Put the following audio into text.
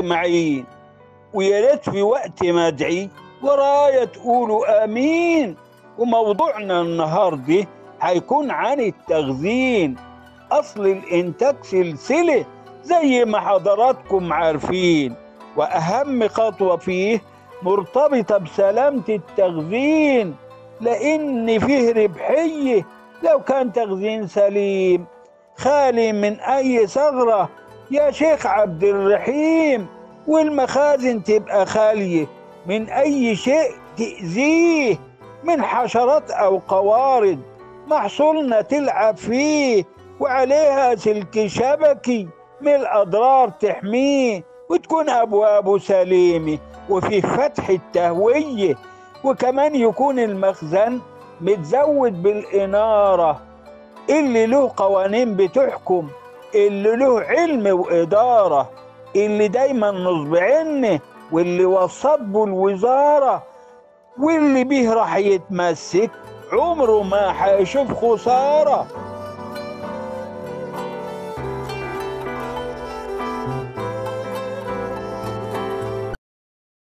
مجتمعين ويا ريت في وقت ما ادعي ورايا تقولوا امين وموضوعنا النهارده هيكون عن التخزين اصل الانتاج سلسله زي ما حضراتكم عارفين واهم خطوه فيه مرتبطه بسلامه التخزين لان فيه ربحيه لو كان تخزين سليم خالي من اي ثغره يا شيخ عبد الرحيم والمخازن تبقى خاليه من اي شيء تاذيه من حشرات او قوارض محصولنا تلعب فيه وعليها سلك شبكي من الاضرار تحميه وتكون ابوابه سليمه وفيه فتح التهويه وكمان يكون المخزن متزود بالاناره اللي له قوانين بتحكم اللي له علم واداره اللي دايما نصب عينه واللي وصت به الوزاره واللي بيه راح يتمسك عمره ما هيشوف خساره